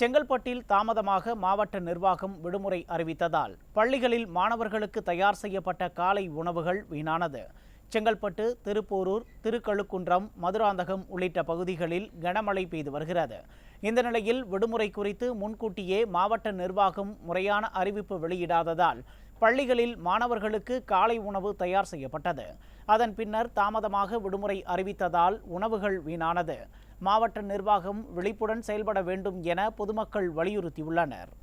செங்கல்பட்டில் தாமதமாக மாவட்ட நிர்வாகம் விடுமுறை அறிவித்ததால் பள்ளிகளில் மாணவர்களுக்கு தயார் செய்யப்பட்ட காலை உணவுகள் வீணானது செங்கல்பட்டு திருப்போரூர் திருக்கழுக்குன்றம் மதுராந்தகம் உள்ளிட்ட பகுதிகளில் கனமழை பெய்து வருகிறது இந்த நிலையில் விடுமுறை குறித்து முன்கூட்டியே மாவட்ட நிர்வாகம் முறையான அறிவிப்பு வெளியிடாததால் பள்ளிகளில் மாணவர்களுக்கு காலை உணவு தயார் செய்யப்பட்டது அதன் பின்னர் தாமதமாக விடுமுறை அறிவித்ததால் உணவுகள் வீணானது மாவட்ட நிர்வாகம் விழிப்புடன் செயல்பட வேண்டும் என பொதுமக்கள் வலியுறுத்தியுள்ளனர்